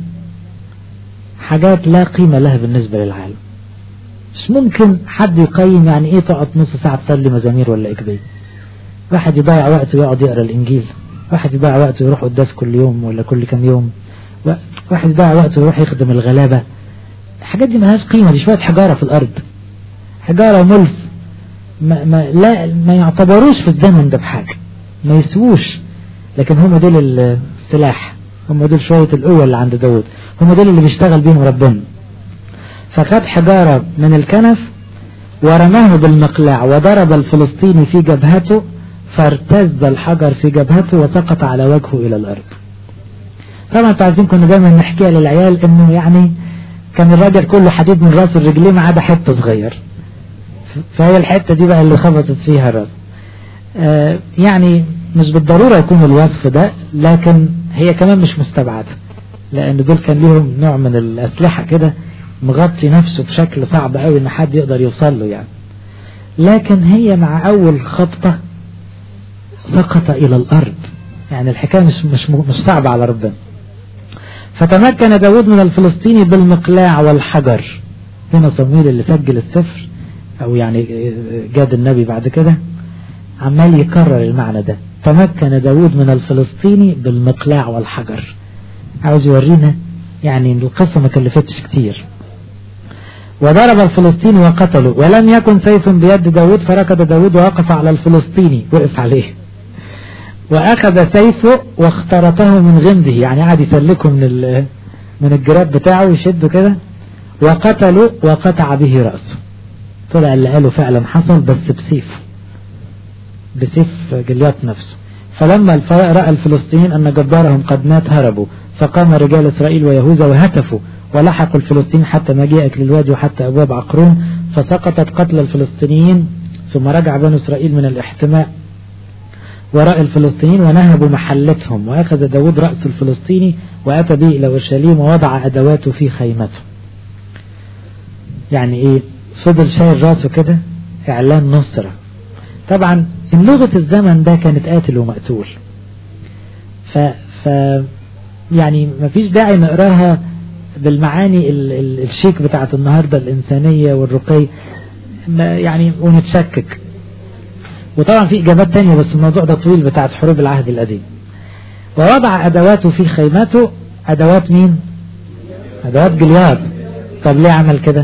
A: حاجات لا قيمة لها بالنسبة للعالم مش ممكن حد يقيم يعني ايه تقعد نص ساعة تصلي مزامير ولا اكبي واحد يضيع وقته يقعد يقرا الانجيل واحد يضيع وقته يروح قداس كل يوم ولا كل كام يوم واحد يضيع وقته يروح يخدم الغلابة الحاجات دي ملهاش قيمة دي شوية حجارة في الارض حجارة ملف ما, ما لا ما يعتبروش في الزمن ده بحاجة ما يسووش لكن هم دول السلاح هم دول شوية القوة اللي عند داود هم دول اللي بيشتغل بيهم ربنا فخد حجارة من الكنف ورماه بالمقلاع وضرب الفلسطيني في جبهته فارتز الحجر في جبهته وسقط على وجهه إلى الأرض طبعا انتوا عارفين كنا دايما نحكيها للعيال انه يعني كان الراجل كله حديد من راسه الرجلين ما عدا حته صغير فهي الحته دي بقى اللي خبطت فيها الراس آه يعني مش بالضروره يكون الوصف ده لكن هي كمان مش مستبعده لان دول كان ليهم نوع من الاسلحه كده مغطي نفسه بشكل صعب قوي ان حد يقدر يوصل له يعني لكن هي مع اول خبطة سقط الى الارض يعني الحكاية مش, مش, مش صعبة على ربنا فتمكن داود من الفلسطيني بالمقلاع والحجر هنا صمويل اللي سجل السفر او يعني جاد النبي بعد كده عمال يكرر المعنى ده تمكن داود من الفلسطيني بالمقلاع والحجر عاوز يورينا يعني القصة ما كلفتش كتير وضرب الفلسطيني وقتله ولم يكن سيف بيد داود فركض داود ووقف على الفلسطيني وقف عليه وأخذ سيفه واخترطه من غمده يعني قعد يسلكه من من الجراب بتاعه ويشده كده وقتله وقطع به رأسه طلع اللي قاله فعلا حصل بس بسيفه بسيف جليات نفسه فلما رأى الفلسطينيين أن جبارهم قد مات هربوا فقام رجال إسرائيل ويهوذا وهتفوا ولحقوا الفلسطينيين حتى مجيئك للوادي وحتى أبواب عقرون فسقطت قتل الفلسطينيين ثم رجع بنو إسرائيل من الاحتماء وراء الفلسطينيين ونهبوا محلتهم وأخذ داود رأس الفلسطيني وأتى به إلى أورشليم ووضع أدواته في خيمته يعني إيه فضل شايل راسه كده إعلان نصرة طبعا إن لغة الزمن ده كانت قاتل ومقتول ف, ف يعني مفيش داعي نقراها بالمعاني ال ال الشيك بتاعت النهاردة الإنسانية والرقي يعني ونتشكك وطبعا في إجابات تانية بس الموضوع ده طويل بتاعت حروب العهد القديم ووضع أدواته في خيمته أدوات مين أدوات جلياد طب ليه عمل كده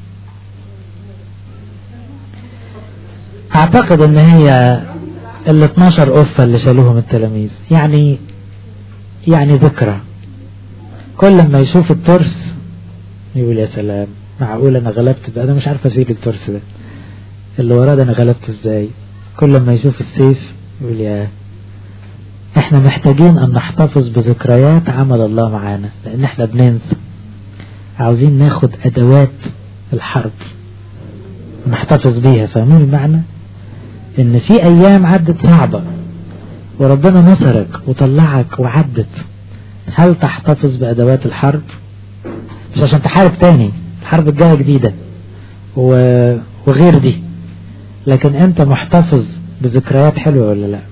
A: أعتقد إن هي ال 12 قفة اللي شالوهم التلاميذ يعني يعني ذكرى كل ما يشوف الترس يقول يا سلام معقول انا غلبت ده انا مش عارف اشيل الترس ده اللي وراه ده انا غلبته ازاي كل ما يشوف السيف يقول يا احنا محتاجين ان نحتفظ بذكريات عمل الله معانا لان احنا بننسى عاوزين ناخد ادوات الحرب نحتفظ بيها فاهمين المعنى ان في ايام عدت صعبة وربنا نصرك وطلعك وعدت هل تحتفظ بادوات الحرب مش عشان تحارب تاني الحرب الجاية جديدة وغير دي لكن انت محتفظ بذكريات حلوة ولا لا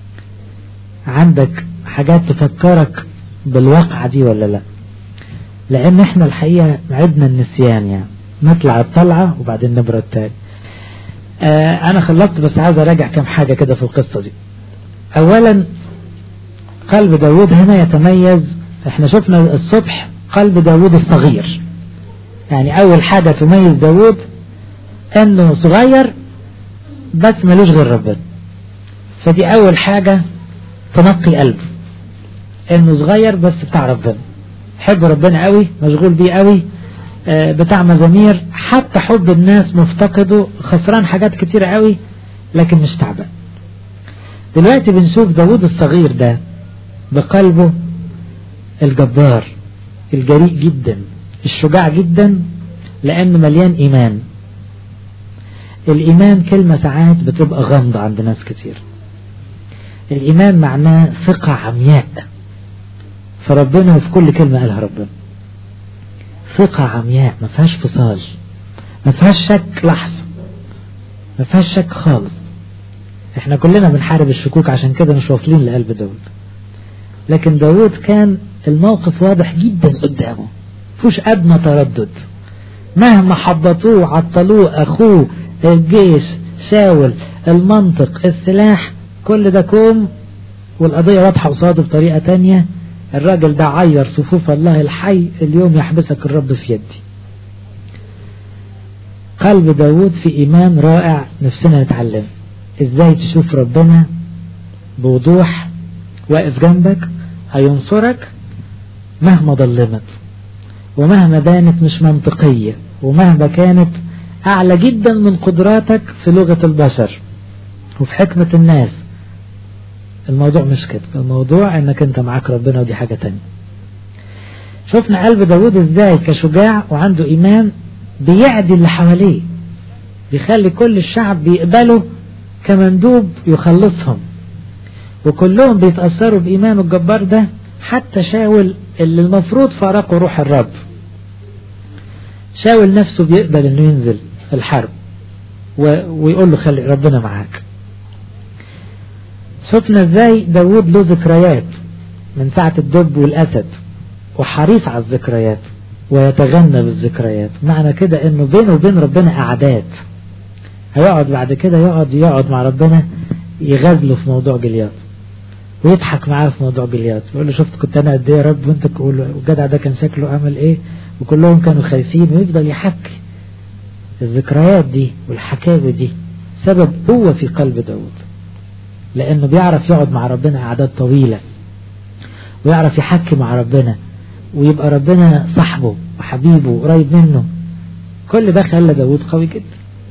A: عندك حاجات تفكرك بالواقعة دي ولا لا لان احنا الحقيقة عدنا النسيان يعني نطلع الطلعة وبعدين نبرد تاني آه انا خلصت بس عايز اراجع كم حاجة كده في القصة دي اولا قلب داود هنا يتميز احنا شفنا الصبح قلب داود الصغير يعني اول حاجة تميز داود انه صغير بس ملوش غير ربنا فدي اول حاجة تنقي قلبه انه صغير بس بتاع ربنا حب ربنا قوي مشغول بيه قوي آه بتاع مزامير حتى حب الناس مفتقده خسران حاجات كتيرة قوي لكن مش تعبان دلوقتي بنشوف داود الصغير ده بقلبه الجبار الجريء جدا الشجاع جدا لأنه مليان إيمان الإيمان كلمة ساعات بتبقى غامضة عند ناس كتير الإيمان معناه ثقة عمياء فربنا في كل كلمة قالها ربنا ثقة عمياء ما فيهاش فصال ما فيهاش شك لحظة ما فيهاش شك خالص احنا كلنا بنحارب الشكوك عشان كده مش واصلين لقلب داود لكن داود كان الموقف واضح جدا قدامه فيهوش أدنى تردد مهما حبطوه عطلوه أخوه الجيش شاول المنطق السلاح كل ده كوم والقضية واضحة قصاده بطريقة تانية الراجل ده عير صفوف الله الحي اليوم يحبسك الرب في يدي قلب داود في إيمان رائع نفسنا نتعلم ازاي تشوف ربنا بوضوح واقف جنبك هينصرك مهما ظلمت ومهما بانت مش منطقية ومهما كانت أعلى جدا من قدراتك في لغة البشر وفي حكمة الناس الموضوع مش كده الموضوع انك انت معاك ربنا ودي حاجة تانية شفنا قلب داود ازاي كشجاع وعنده ايمان بيعدي اللي حواليه بيخلي كل الشعب بيقبله كمندوب يخلصهم وكلهم بيتأثروا بإيمانه الجبار ده حتى شاول اللي المفروض فارقه روح الرب شاول نفسه بيقبل انه ينزل الحرب ويقول له خلي ربنا معاك شفنا ازاي داود له ذكريات من ساعة الدب والأسد وحريص على الذكريات ويتغنى بالذكريات معنى كده انه بينه وبين ربنا اعداد هيقعد بعد كده يقعد يقعد مع ربنا يغزله في موضوع جليات ويضحك معاه في موضوع جليات يقول له شفت كنت انا قد ايه يا رب وانت تقول الجدع ده كان شكله عمل ايه وكلهم كانوا خايفين ويفضل يحكي الذكريات دي والحكاوي دي سبب قوة في قلب داود لانه بيعرف يقعد مع ربنا اعداد طويلة ويعرف يحكي مع ربنا ويبقى ربنا صاحبه وحبيبه وقريب منه كل ده خلى داود قوي جدا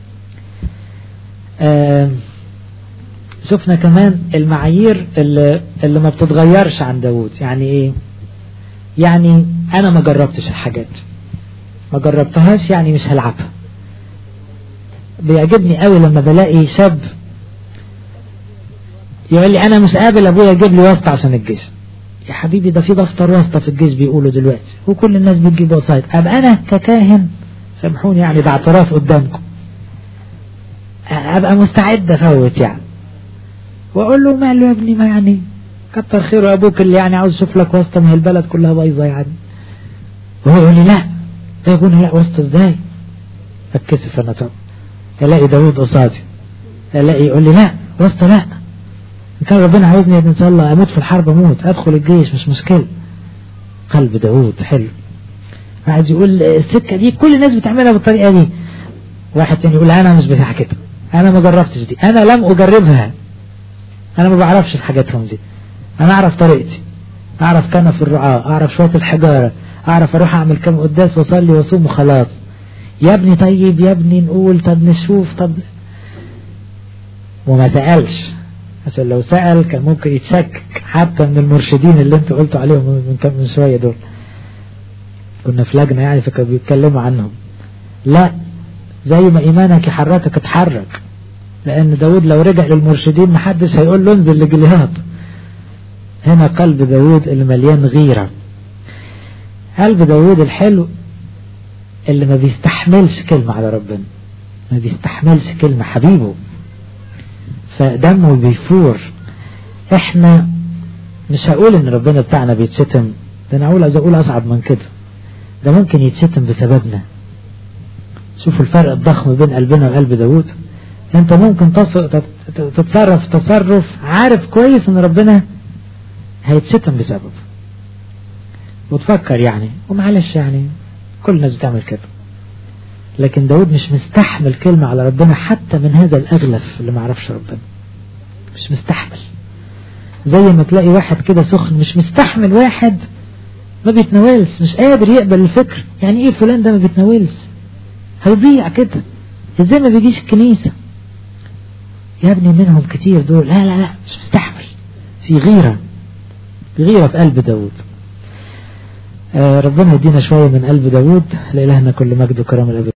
A: آه شفنا كمان المعايير اللي, اللي ما بتتغيرش عن داود يعني ايه يعني انا ما جربتش الحاجات ما جربتهاش يعني مش هلعبها بيعجبني قوي لما بلاقي شاب يقول لي انا مش قابل ابويا يجيب لي واسطة عشان الجيش يا حبيبي ده في دفتر واسطة في الجيش بيقولوا دلوقتي وكل الناس بتجيب وسايط ابقى انا ككاهن سامحوني يعني باعتراف قدامكم ابقى مستعد افوت يعني واقول له ماله يا ابني ما يعني كتر خيره ابوك اللي يعني عاوز يشوف لك واسطه ما هي البلد كلها بايظه يعني وهو يقول لي لا ده يقول لا واسطه ازاي اتكسف انا طب الاقي داوود قصادي الاقي يقول لي لا واسطه لا ان كان ربنا عاوزني ان شاء الله اموت في الحرب اموت ادخل الجيش مش مشكله قلب داوود حلو واحد يقول السكه دي كل الناس بتعملها بالطريقه دي واحد تاني يقول انا مش بتاع كده انا ما جربتش دي انا لم اجربها انا ما بعرفش في حاجاتهم دي انا اعرف طريقتي اعرف كنف الرعاة اعرف شوية الحجارة اعرف اروح اعمل كم قداس واصلي واصوم وخلاص يا ابني طيب يا ابني نقول طب نشوف طب وما سألش عشان لو سأل كان ممكن يتشكك حتى من المرشدين اللي انت قلتوا عليهم من كم من شوية دول كنا في لجنة يعني فكانوا بيتكلموا عنهم لا زي ما ايمانك يحركك اتحرك لان داود لو رجع للمرشدين محدش هيقول له انزل لجليات هنا قلب داود اللي مليان غيرة قلب داود الحلو اللي ما بيستحملش كلمة على ربنا ما بيستحملش كلمة حبيبه فدمه بيفور احنا مش هقول ان ربنا بتاعنا بيتشتم ده انا اقول اقول اصعب من كده ده ممكن يتشتم بسببنا شوفوا الفرق الضخم بين قلبنا وقلب داود انت ممكن تتصرف تصرف عارف كويس ان ربنا هيتشتم بسببه وتفكر يعني ومعلش يعني كل الناس بتعمل كده لكن داود مش مستحمل كلمة على ربنا حتى من هذا الأغلف اللي ما عرفش ربنا مش مستحمل زي ما تلاقي واحد كده سخن مش مستحمل واحد ما بيتناولش مش قادر يقبل الفكر يعني ايه فلان ده ما بيتناولش هيضيع كده ازاي ما بيجيش الكنيسة يا ابني منهم كتير دول لا لا لا مش مستحمل في غيرة غيرة في قلب داود آه ربنا يدينا شوية من قلب داود لإلهنا كل مجد وكرم الأبد